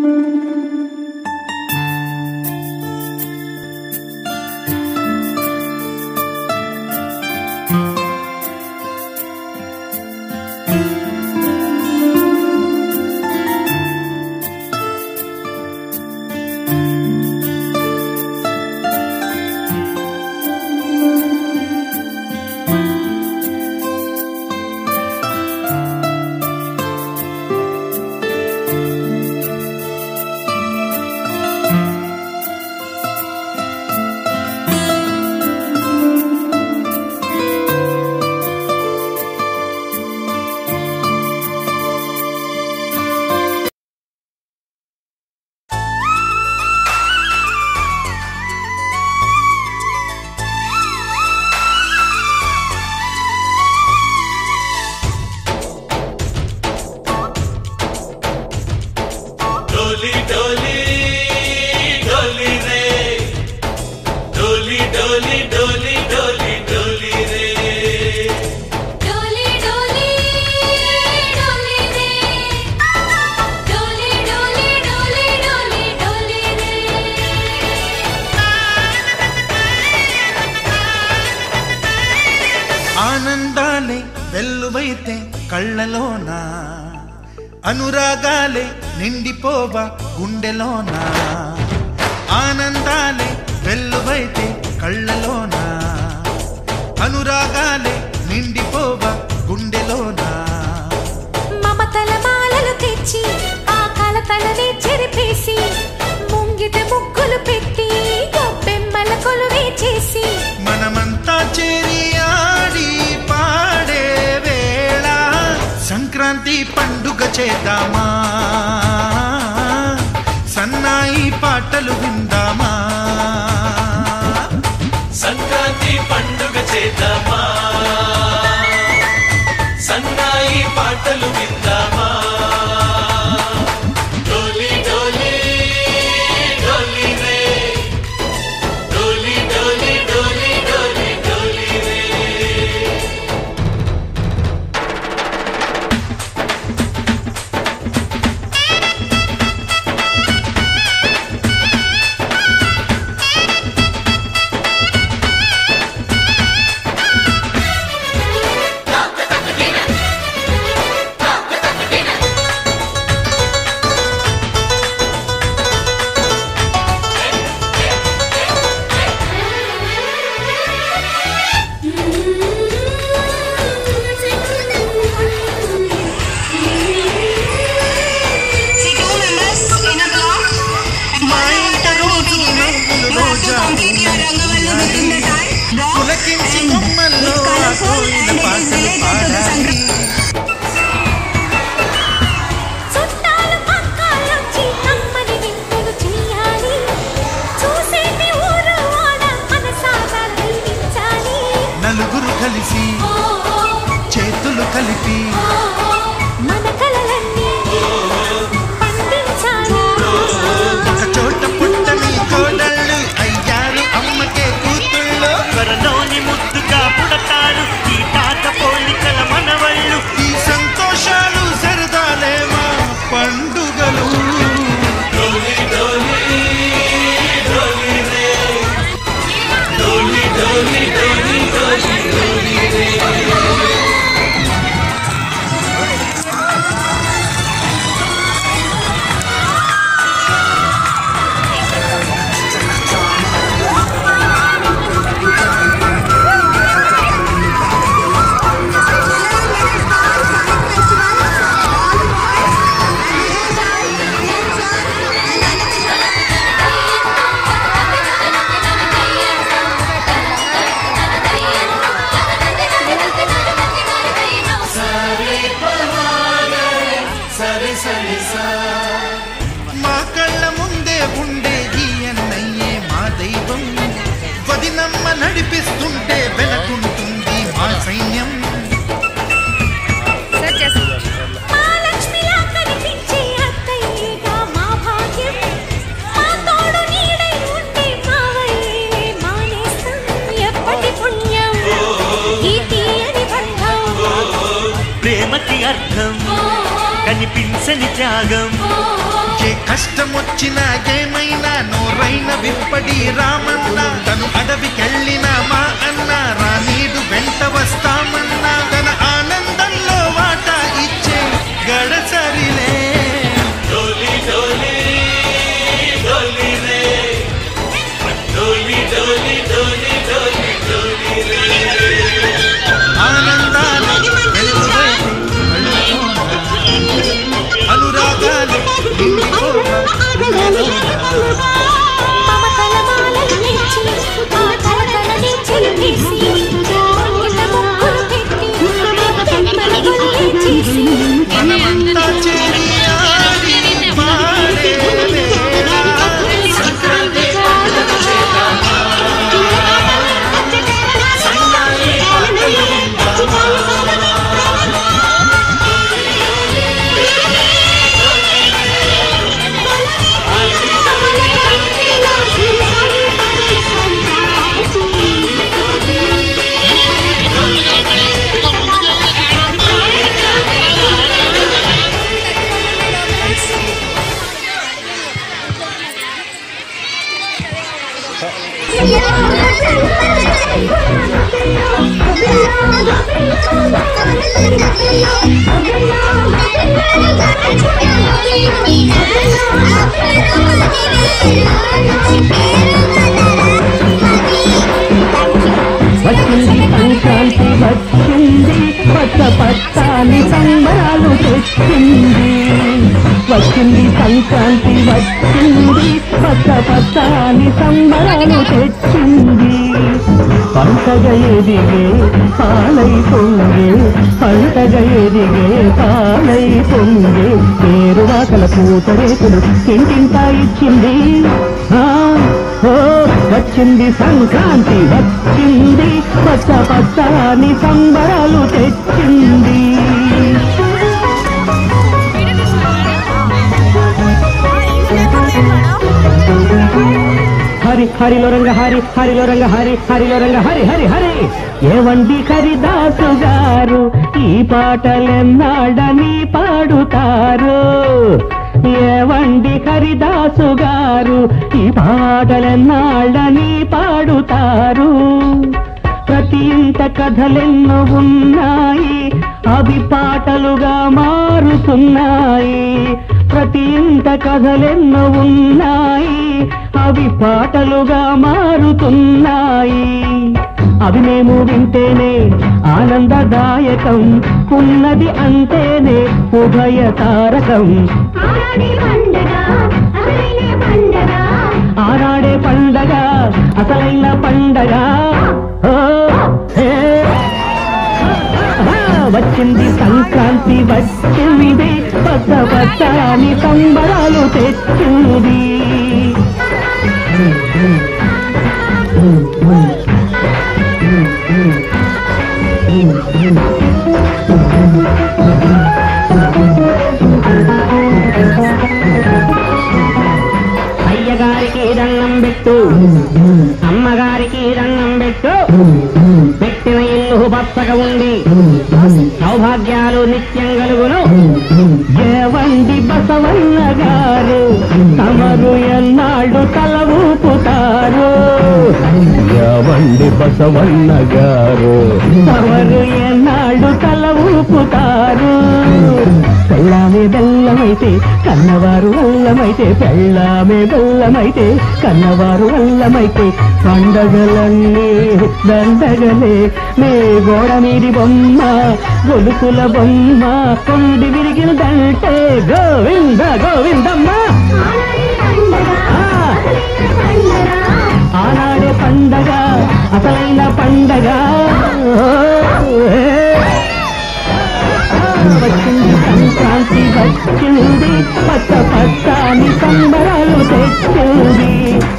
डोली डोली डोली रे डोली डोली डोली डोली डोली रे डोली डोली डोली रे डोली डोली डोली डोली डोली रे ఆనందాలే వెల్లువైతే కళ్ళలోన అనురాగాలే నిండిపోవా గుండెలోన ఆనందాలే వెల్లువైతే కళ్ళలోన అనురాగాలే నిండిపోవా గుండెలోన మమతల మాలలు తెచ్చి ఆ కలతలనే చెరిపేసి ముంగిట ముగ్గులు పెట్టి గొబ్బెమ్మల కొలువే చేసి మనమంతా చేరి ఆడి పాడే వేళ సంక్రాంతి పండుగ చేద్దామా సన్నాయి పాటలు విందామా సంక్రాంతి పండుగ చేద్దామా సన్నాయి పాటలు విందామా డోలి డోలి డోలి రే డోలి డోలి డోలి డోలి డోలి రే See two members in a block. మా ఇంట రోజు నవ్వులు You have to Roja complete your Rangavalli within the time. Block పులకించి and కొమ్మల్లో with ఆ colourful కోయిల and it is పాటలు related to the పాడాలి Sankranti. చుట్టాలు పక్కాలొచ్చి కమ్మని వింతలు చేయాలి చూసేటి ఊరు వాడ మనసారా దీవించాలి నలుగురు కలిసి ఓ ఓ చేతులు కలిపి మన కలలన్నీ పండించాలి ఒక చోట పుట్టని కోడళ్ళు అయ్యారు అమ్మకే కూతుళ్ళు త్వరలోని ముద్దుగా పుడతారు ఈ తాత పోలికల మనవళ్ళు ఈ సంతోషాలు సరదాలేమా పండుగలు డోలి డోలి డోలి రే డోలి డోలి డోలి డోలి డోలి రే సరి సరి సా మా కళ్ళ ముందే ఉండే ఈ అన్నయ్యే మా దైవం వదినమ్మ నడిపిస్తుంటే వెనకుంటుంది మా సైన్యం మహాలక్ష్మిలా కనిపించే అత్తయ్యేగా మా భాగ్యం మా తోడు నీడై ఉండే మావయ్యే మా నేస్తం ఎప్పటి పుణ్యం ఈ తీయని బంధం ప్రేమకి అర్థం కనిపించని త్యాగం ఓ ఏ కష్టం వచ్చినా ఏమైనా నోరైన విప్పడి రామన్న తను అడవికెళ్ళిన మా అన్న రానీడు వెంట వస్తామన్నా తన ఆనందంలో వాటా ఇచ్చే గడసరిలే डोली डोली डोली रे डोली डोली डोली डोली डोली रे ఆనందాలు వెలుగువైతే అనురాగాలు నిండిపోగా మమతల మాలలు నేర్చి, ఆ తలతల నేర్చి తీసి, ఇంత ముగ్గురు పెట్టి, పెమ్మల గొల్లె చేసి, మనమంతా చేరి ఆడి పాడే వేళ సంక్రాంతి పండుగ చేద్దామా? సన్నాయి పాటలు విందామా? వచ్చింది సంక్రాంతి వచ్చింది పచ్చ పచ్చాని సంబరాలు తెచ్చింది వచ్చింది సంక్రాంతి వచ్చింది పచ్చ పచ్చాని సంబరాలు తెచ్చింది పంటగ ఎదిగే పాలై పొంగే పంటగ ఎదిగే పాలై పొంగే పేరు వాకల పూతరేకులు ఇంటింటా ఇచ్చింది ఆ, ఓ, వచ్చింది సంక్రాంతి వచ్చింది పచ్చ పచ్చని సంబరాలు తెచ్చింది హరి హరిలో రంగ హరి హరిలో రంగ హరి హరిలో రంగ హరి హరి హరి ఏవండి హరిదాసు గారు ఈ పాటలెన్నాడని పాడుతారు ఏవండి హరిదాసు గారు ఈ పాటలెన్నాడని పాడుతారు ప్రతి ఇంట కథలెన్నో ఉన్నాయి అవి పాటలుగా మారుతున్నాయి ప్రతి ఇంట కథలెన్నో ఉన్నాయి అవి పాటలుగా మారుతున్నాయి అవి మేము వింటేనే ఆనందదాయకం ఉన్నది అంటేనే ఉభయ తారకం ఆనాడే పండగ అసలైన పండగ ఓ, హే. ఆహా, వచ్చింది సంక్రాంతి వచ్చింది పచ్చ పచ్చని సంబరాలు తెచ్చింది అయ్యగారికి దండం పెట్టు అమ్మగారికి దండం పెట్టు పెట్టిన ఇల్లు బప్పగా ఉండి సౌభాగ్యాలు నిత్యం కలుగును ఏవండి బసవన్న గారు తమరు ఎన్నాళ్ళు తల ఊపుతారు ఏవండి బసవన్న గారు తమరు ఎన్నాళ్ళు తల ఊపుతారు పెళ్ళామే బెల్లమైతే కన్నవారు అల్లమైతే పెళ్ళామే బెల్లమైతే కన్నవారు అల్లమైతే పండగలన్నీ దండగలే మే గోడ మీది బొమ్మ గొలుసుల బొమ్మ కొండి విరిగినదంటే గోవింద గోవిందమ్మ ఆ, ఆనాడే పండగ అసలైన పండగ వచ్చింది సంక్రాంతి వచ్చింది పచ్చ పచ్చని సంబరాలు తెచ్చింది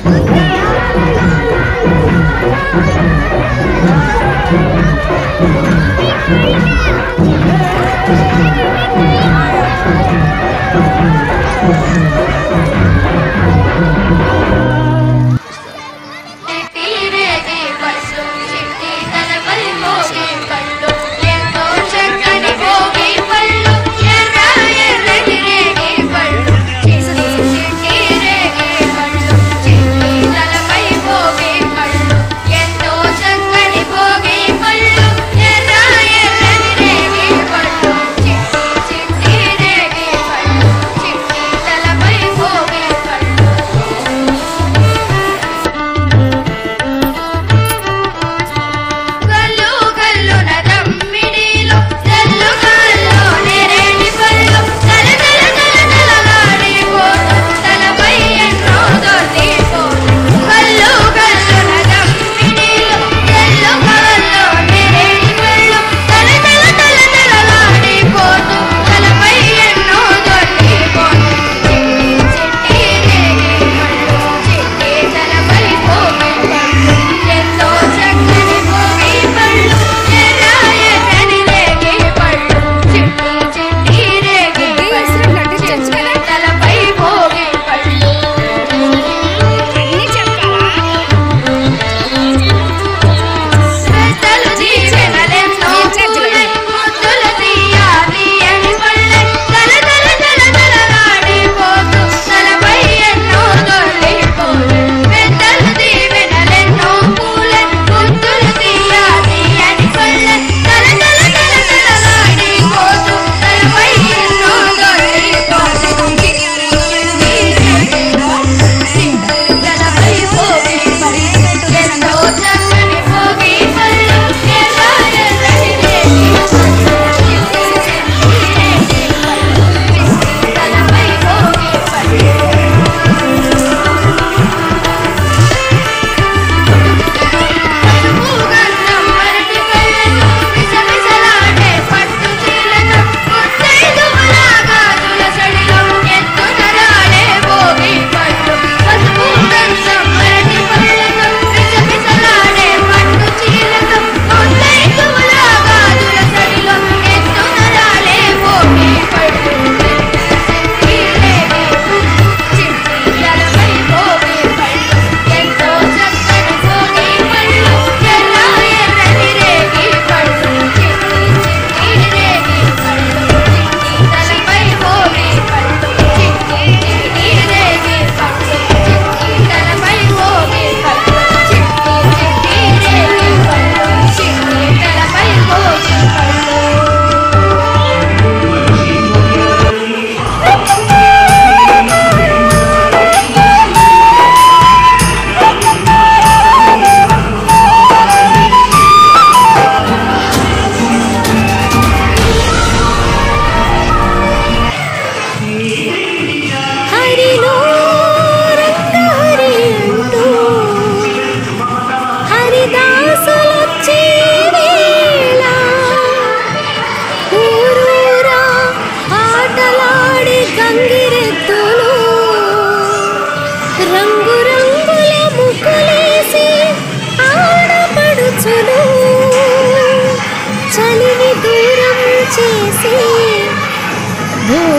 చిట్టి రేగి పళ్ళు చిట్టి తలపలి మోగి పళ్ళు ఎంతో చక్కని భోగి పళ్ళు ఎర్ర ఎర్రటి రేగి పళ్ళు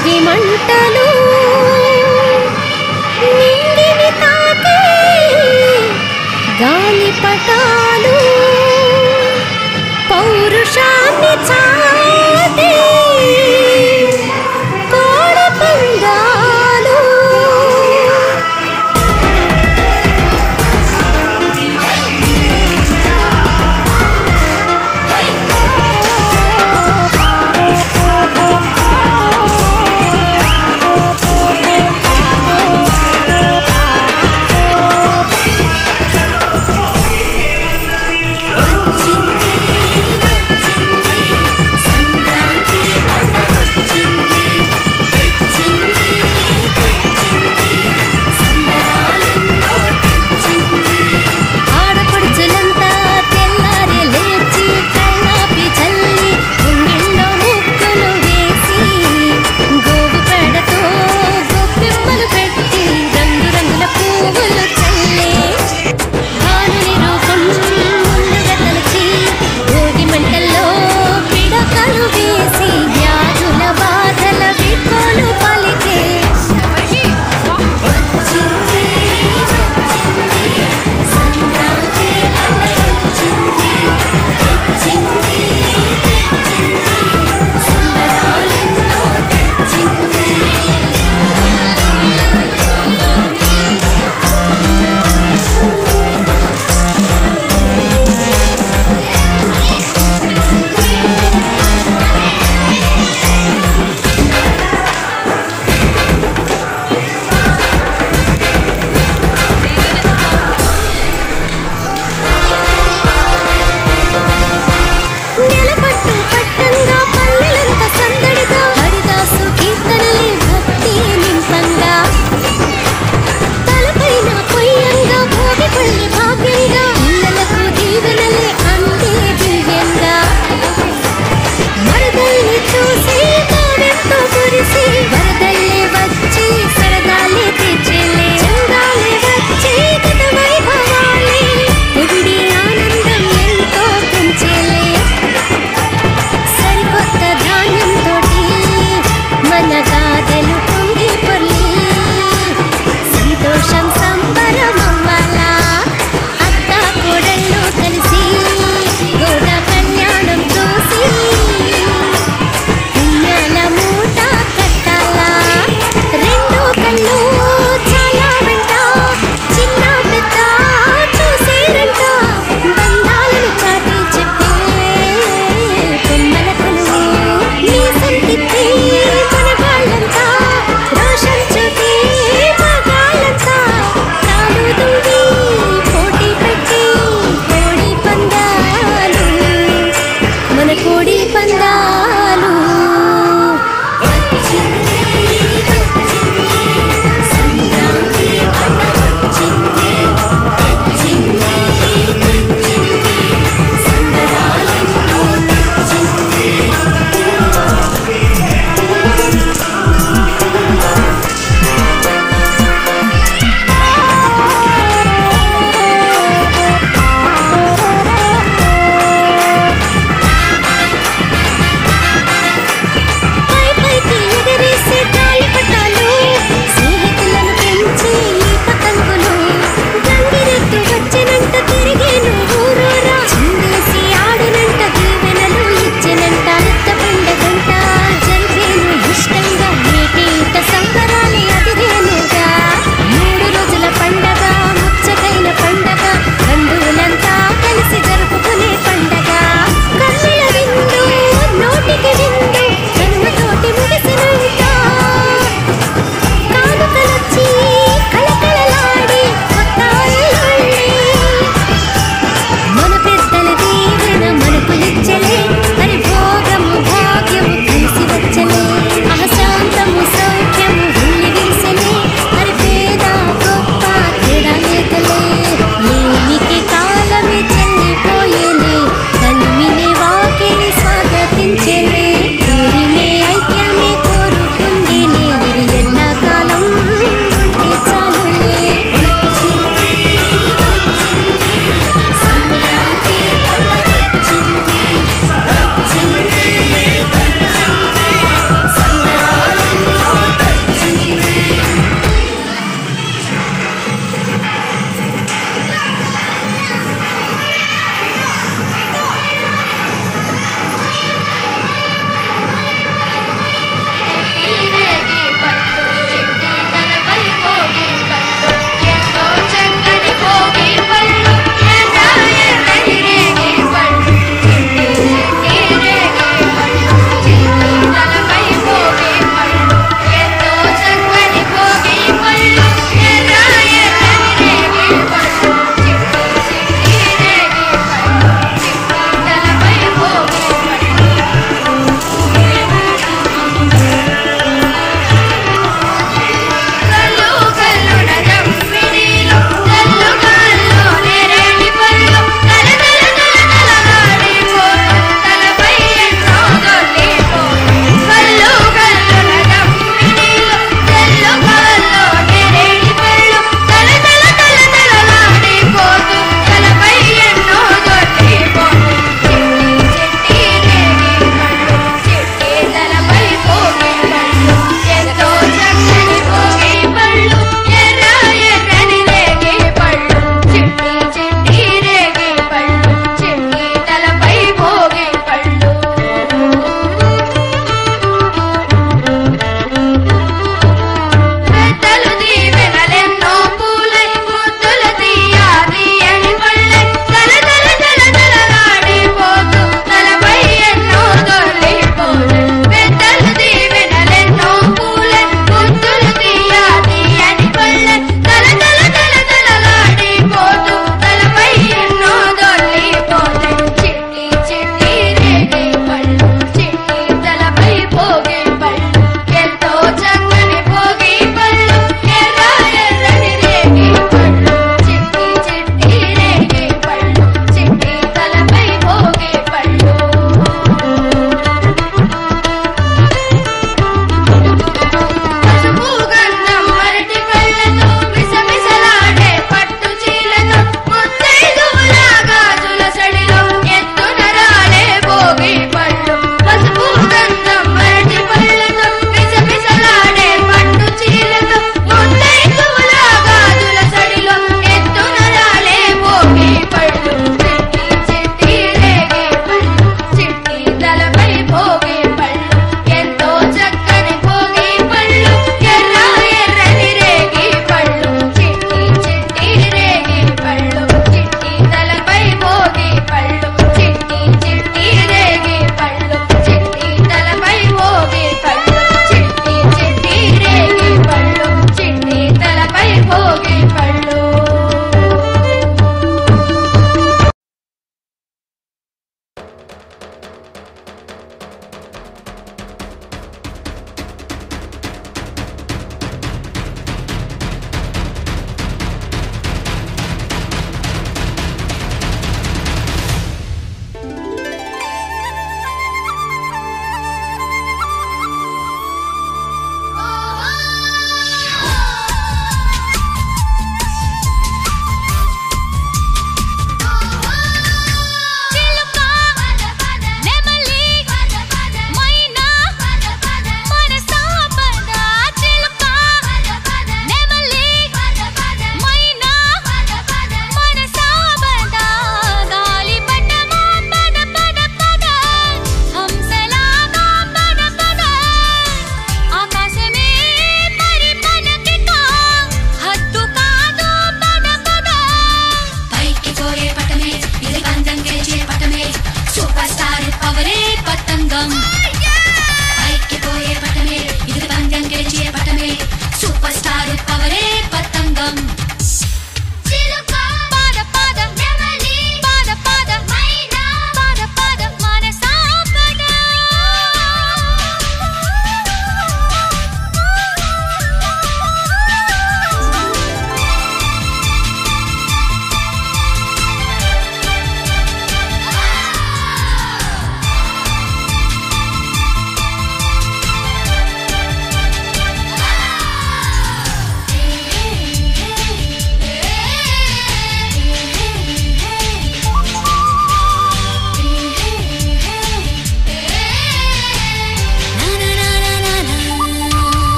భోగి మంటలు నింగిని తాకే గాలిపటాలు పౌరుషాన్ని చాటే కోడి పందాలు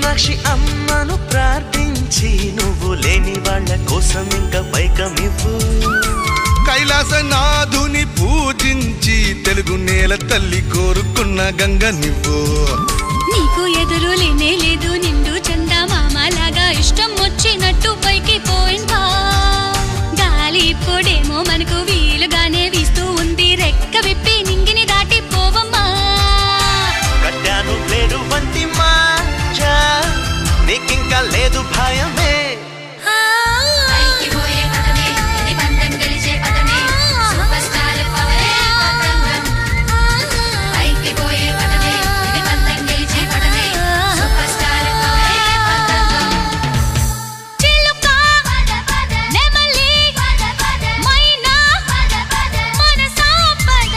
మీనాక్షి అమ్మను ప్రార్థించి నువ్వు లేని వాళ్ళ కోసం ఇంకా పైకమివ్వు కైలాసనాథుని పూజించి తెలుగు నేల తల్లి కోరుకున్న గంగ నువ్వు నీకు ఎదురు లేనే లేదు నిండు చందా మామలాగా ఇష్టం వచ్చినట్టు పైకి పోయిందా గాలి ఇప్పుడేమో మనకు వీలుగానే వీస్తూ ఉంది రెక్క విప్పి నింగిని దాటి పోవమ్మా కట్టాను లేడు వంటి మాంజా నీకింకా లేదు భయమే పైకి పోయే పదమే ఇది పందెం గెలిచే పదమే సూపర్ స్టార్ పవరే పతంగం పైకి పోయే పదమే ఇది పందెం గెలిచే పదమే సూపర్ స్టార్ పవరే పతంగం చిలుక నెమలి మైనా మనసా పద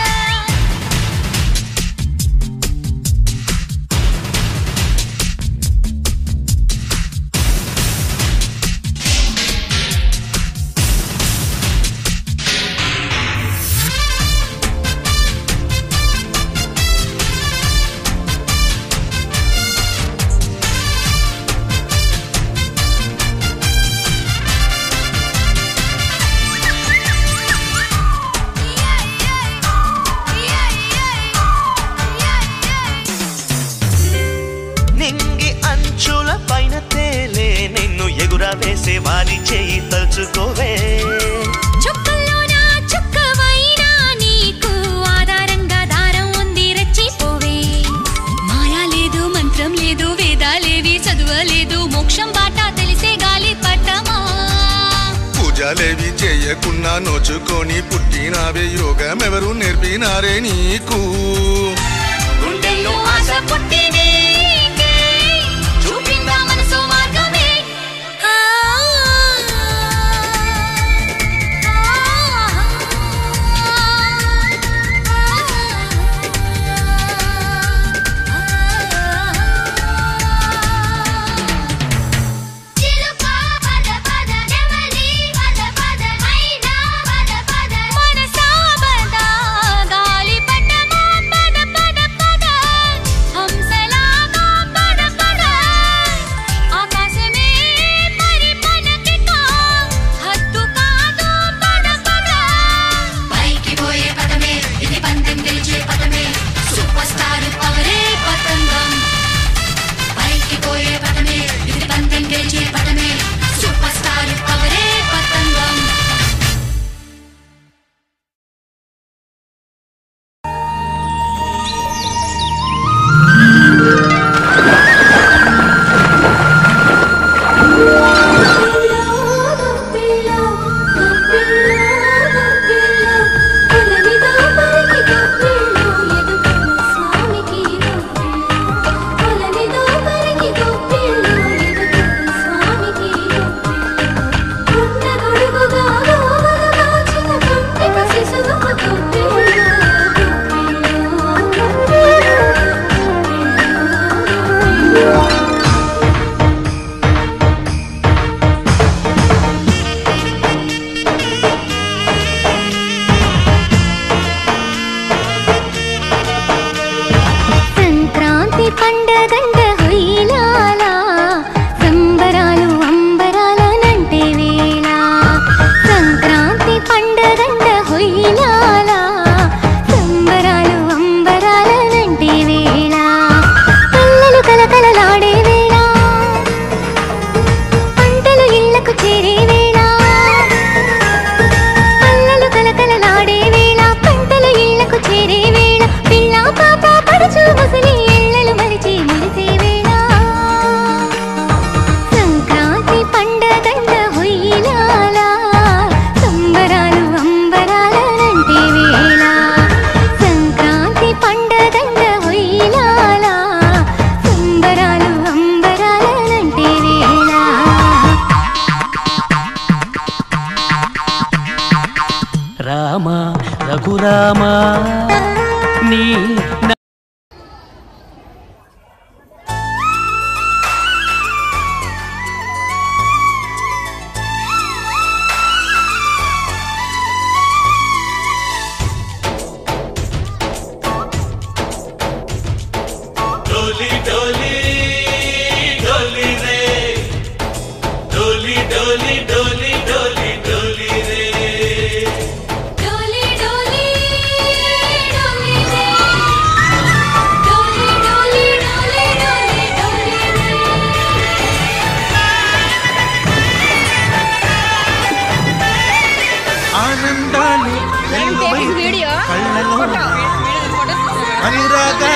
నింగి అంచుల పైన తేలే నిన్ను ఎగుర వేసే వారి చేయి తలుచుకోవే చుక్కల్లోనా చుక్కవైనా నీకు ఆధారంగా దారం ఉంది రెచ్చిపోవే మాయా లేదు మంత్రం లేదు వేదాలేవి చదువలేదు మోక్షం బాట తెలిసే గాలి పట్టమా పూజలేవి చేయకున్నా నోచుకొని పుట్టినావే యోగం ఎవరు నేర్పినారే నీకు గుండెల్లో ఆశ పుట్టి నీకే చూపిందా మనసు మార్గమే ఆ, చిలుక పద పద నెమలి పద పద మైనా పద పద మనసా పద గాలి పటమా పద పద పద హంసలాగా పద పద ఆకాశమే మరి మనకిక హద్దు కాదు పద పద పైకి పోయే పదమే ఇది పందెం గెలిచే పదమే సూపర్ స్టార్ పవరే పతంగం పైకి పోయే పదమే ఇది పందెం గెలిచే పదమే సూపర్ స్టార్ పవరే పతంగం సంక్రాంతి పండగంట హుయిలాలా సంబరాలు అంబరాలనంటే వేళ సంక్రాంతి పండగంట హుయిలాలా సంబరాలు అంబరాలనంటే వేళ పిల్లలు కలకలలాడే వేళ పంటలు ఇళ్లకు చేరే వేళ పల్లెలు కలకలలాడే వేళ పంటలు ఇళ్లకు చేరే వేళ పిల్ల పాప పడుచు ముసలి ఇళ్ళలు మరిచి మురిసే వేళ సంక్రాంతి పండగంట హొయ్యిలాల సంబరాలు అంబరాలనంటే వేళ సంక్రాంతి పండగంట హొయ్యిలాల సంబరాలు అంబరాలనంటే వేళ రామ రఘురామ నీ నా- డోలి డోలి అనురాగాల